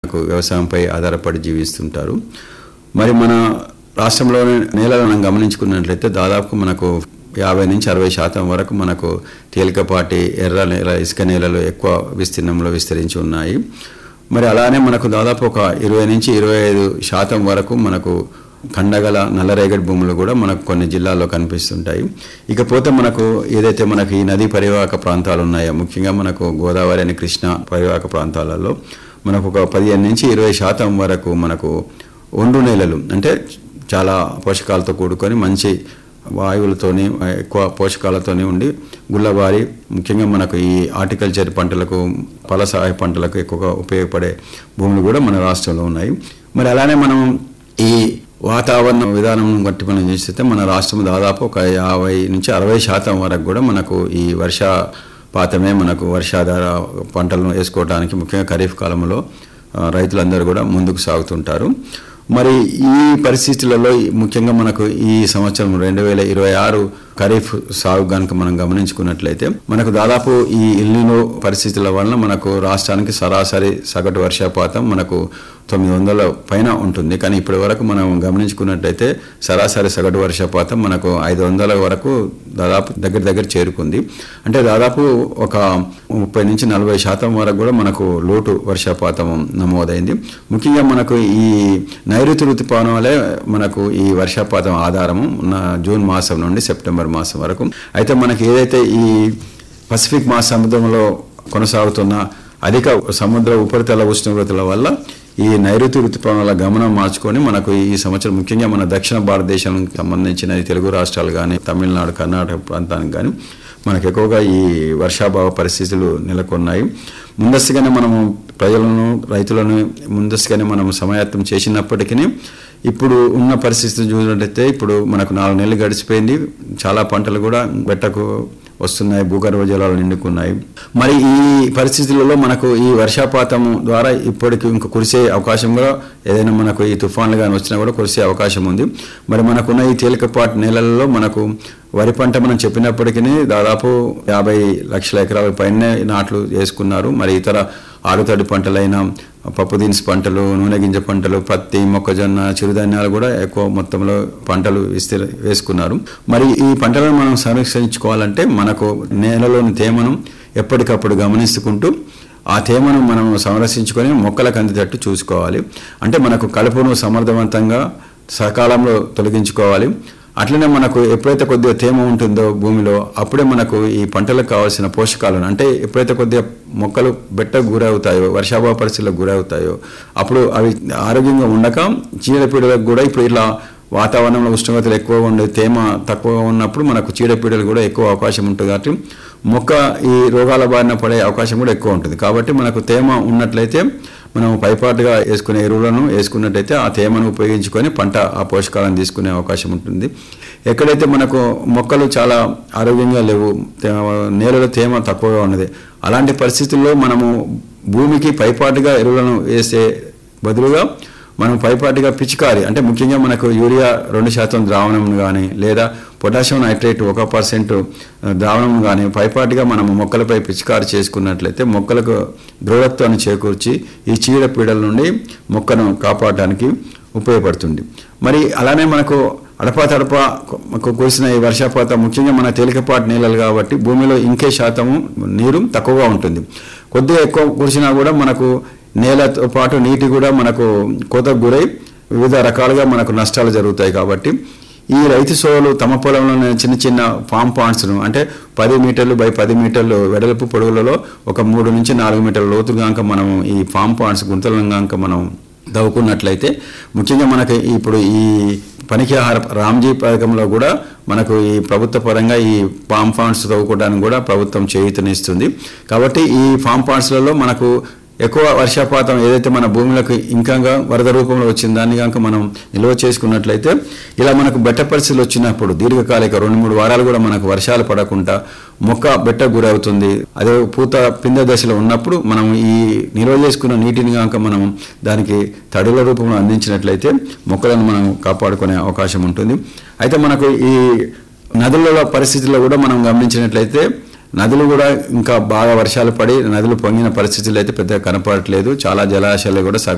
వ్యవసాయంపై ఆధారపడి జీవిస్తుంటారు మరి మన రాష్ట్రంలోని నేలను మనం గమనించుకున్నట్లయితే దాదాపు మనకు యాభై నుంచి అరవై శాతం వరకు మనకు తేలికపాటి ఎర్ర నేల ఇసుక నేలలు ఎక్కువ విస్తీర్ణంలో విస్తరించి ఉన్నాయి మరి అలానే మనకు దాదాపు ఒక ఇరవై నుంచి ఇరవై ఐదు శాతం వరకు మనకు కండగల నల్లరేగడి భూములు కూడా మనకు కొన్ని జిల్లాల్లో కనిపిస్తుంటాయి ఇకపోతే మనకు ఏదైతే మనకి ఈ నదీ పరివాహక ప్రాంతాలు ఉన్నాయో ముఖ్యంగా మనకు గోదావరి అని కృష్ణ పరివాహక ప్రాంతాలలో మనకు ఒక పదిహేను నుంచి ఇరవై శాతం వరకు మనకు ఒండ్రు నేలలు అంటే చాలా పోషకాలతో కూడుకొని మంచి వాయువులతోని ఎక్కువ పోషకాలతోని ఉండి గుల్లబారి ముఖ్యంగా మనకు ఈ హార్టికల్చర్ పంటలకు ఫలసాయ పంటలకు ఎక్కువగా ఉపయోగపడే భూములు కూడా మన రాష్ట్రంలో ఉన్నాయి మరి అలానే మనం ఈ వాతావరణ విధానం బట్టి మనం చూస్తే మన రాష్ట్రం దాదాపు ఒక యాభై నుంచి అరవై శాతం వరకు కూడా మనకు ఈ వర్షపాతమే మనకు వర్షాధార పంటలను వేసుకోవడానికి ముఖ్యంగా ఖరీఫ్ కాలంలో ఆ, రైతులందరూ కూడా ముందుకు సాగుతుంటారు మరి ఈ పరిస్థితులలో ముఖ్యంగా మనకు ఈ సంవత్సరం రెండు వేల ఇరవై ఆరు ఖరీఫ్ సాగు కనుక మనం గమనించుకున్నట్లయితే మనకు దాదాపు ఈ ఇల్లులో పరిస్థితుల వలన మనకు రాష్ట్రానికి సరాసరి సగటు వర్షపాతం మనకు తొమ్మిది వందల పైన ఉంటుంది కానీ ఇప్పటి వరకు మనం గమనించుకున్నట్లయితే సరాసరి సగటు వర్షపాతం మనకు ఐదు వందల వరకు దాదాపు దగ్గర దగ్గర చేరుకుంది అంటే దాదాపు ఒక ముప్పై నుంచి నలభై శాతం వరకు కూడా మనకు లోటు వర్షపాతం నమోదైంది ముఖ్యంగా మనకు ఈ నైరుతి ఋతుపవనాలే మనకు ఈ వర్షపాతం ఆధారము ఉన్న జూన్ మాసం నుండి సెప్టెంబర్ మాసం వరకు అయితే మనకి ఏదైతే ఈ పసిఫిక్ మహాసముద్రంలో కొనసాగుతున్న అధిక సముద్ర ఉపరితల ఉష్ణోగ్రతల వల్ల ఈ నైరుతి ఋతుపవనాల గమనం మార్చుకొని మనకు ఈ సంవత్సరం ముఖ్యంగా మన దక్షిణ భారతదేశానికి సంబంధించిన ఈ తెలుగు రాష్ట్రాలు కానీ తమిళనాడు కర్ణాటక ప్రాంతానికి కానీ మనకు ఎక్కువగా ఈ వర్షాభావ పరిస్థితులు నెలకొన్నాయి ముందస్తుగానే మనము ప్రజలను రైతులను ముందస్తుగానే మనం సమాయత్తం చేసినప్పటికీ ఇప్పుడు ఉన్న పరిస్థితులు చూసినట్టయితే ఇప్పుడు మనకు నాలుగు నెలలు గడిచిపోయింది చాలా పంటలు కూడా బెట్టకు వస్తున్నాయి భూగర్భ జలాలు నిండుకున్నాయి మరి ఈ పరిస్థితులలో మనకు ఈ వర్షపాతం ద్వారా ఇప్పటికి ఇంకా కురిసే అవకాశం కూడా ఏదైనా మనకు ఈ తుఫాన్లు కానీ వచ్చినా కూడా కురిసే అవకాశం ఉంది మరి మనకున్న ఈ తేలికపాటి నేలలలో మనకు వరి పంట మనం చెప్పినప్పటికీ దాదాపు యాభై లక్షల ఎకరాల పైనే నాట్లు వేసుకున్నారు మరి ఇతర ఆరుతడి పంటలైన పప్పు దినుసు పంటలు నూనె గింజ పంటలు పత్తి మొక్కజొన్న చిరుధాన్యాలు కూడా ఎక్కువ మొత్తంలో పంటలు విస్తీర్ వేసుకున్నారు మరి ఈ పంటలను మనం సంరక్షించుకోవాలంటే మనకు నేలలోని తేమను ఎప్పటికప్పుడు గమనించుకుంటూ ఆ తేమను మనం సంరక్షించుకొని మొక్కలకు అందేటట్టు చూసుకోవాలి అంటే మనకు కలుపును సమర్థవంతంగా సకాలంలో తొలగించుకోవాలి అట్లనే మనకు ఎప్పుడైతే కొద్దిగా తేమ ఉంటుందో భూమిలో అప్పుడే మనకు ఈ పంటలకు కావాల్సిన పోషకాలను అంటే ఎప్పుడైతే కొద్దిగా మొక్కలు బెట్టకు గురవుతాయో వర్షాభావ పరిస్థితులకు గురవుతాయో అప్పుడు అవి ఆరోగ్యంగా ఉండక చీడపీడలకు కూడా ఇప్పుడు ఇలా వాతావరణంలో ఉష్ణోగ్రతలు ఎక్కువగా ఉండే తేమ తక్కువగా ఉన్నప్పుడు మనకు చీడపీడలు కూడా ఎక్కువ అవకాశం ఉంటుంది కాబట్టి మొక్క ఈ రోగాల బారిన పడే అవకాశం కూడా ఎక్కువ ఉంటుంది కాబట్టి మనకు తేమ ఉన్నట్లయితే మనం పైపాటుగా వేసుకునే ఎరువులను వేసుకున్నట్టయితే ఆ తేమను ఉపయోగించుకొని పంట ఆ పోషకాలను తీసుకునే అవకాశం ఉంటుంది ఎక్కడైతే మనకు మొక్కలు చాలా ఆరోగ్యంగా లేవు తే- నేలలో తేమ తక్కువగా ఉన్నది అలాంటి పరిస్థితుల్లో మనము భూమికి పైపాటుగా ఎరువులను వేసే బదులుగా మనం పైపాటిగా పిచికారి అంటే ముఖ్యంగా మనకు యూరియా రెండు శాతం ద్రావణం కానీ లేదా పొటాషియం నైట్రేట్ ఒక పర్సెంట్ ద్రావణం కానీ పైపాటిగా మనం మొక్కలపై పిచికారి చేసుకున్నట్లయితే మొక్కలకు దృఢత్వాన్ని చేకూర్చి ఈ చీడ పీడల నుండి మొక్కను కాపాడటానికి ఉపయోగపడుతుంది మరి అలానే మనకు అడపా తడప కు- కురిసిన ఈ వర్షపాతం ముఖ్యంగా మన తేలికపాటి నీళ్ళలు కాబట్టి భూమిలో ఇంకే శాతము నీరు తక్కువగా ఉంటుంది కొద్దిగా ఎక్కువ కురిసినా కూడా మనకు నేలతో పాటు నీటి కూడా మనకు కోతకు గురై వివిధ రకాలుగా మనకు నష్టాలు జరుగుతాయి కాబట్టి ఈ రైతు సోలు తమ పొలంలోనే చిన్న చిన్న ఫామ్ పాండ్స్ను అంటే పది మీటర్లు బై పది మీటర్లు వెడల్పు పొడుగులలో ఒక మూడు నుంచి నాలుగు మీటర్ల లోతు గాక మనం ఈ ఫామ్ పాండ్స్ గుంతలను గాక మనం దవ్వుకున్నట్లయితే ముఖ్యంగా మనకి ఇప్పుడు ఈ పనికి ఆహార రామ్జీ పథకంలో కూడా మనకు ఈ ప్రభుత్వ పరంగా ఈ ఫామ్ ఫాండ్స్ తవ్వుకోవడానికి కూడా ప్రభుత్వం చేయూతనిస్తుంది కాబట్టి ఈ ఫామ్ ఫాండ్స్లలో మనకు ఎక్కువ వర్షపాతం ఏదైతే మన భూములకు ఇంకా వరద రూపంలో వచ్చిన దాన్ని కనుక మనం నిల్వ చేసుకున్నట్లయితే ఇలా మనకు బెట్ట పరిస్థితులు వచ్చినప్పుడు దీర్ఘకాలిక రెండు మూడు వారాలు కూడా మనకు వర్షాలు పడకుండా మొక్క బెట్ట గురవుతుంది అదే పూత పిందె దశలో ఉన్నప్పుడు మనం ఈ నిల్వ చేసుకున్న నీటిని కనుక మనం దానికి తడుల రూపంలో అందించినట్లయితే మొక్కలను మనం కాపాడుకునే అవకాశం ఉంటుంది అయితే మనకు ఈ నదుల పరిస్థితుల్లో కూడా మనం గమనించినట్లయితే నదులు కూడా ఇంకా బాగా వర్షాలు పడి నదులు పొంగిన పరిస్థితులు అయితే పెద్దగా కనపడట్లేదు చాలా జలాశయాలు కూడా సగం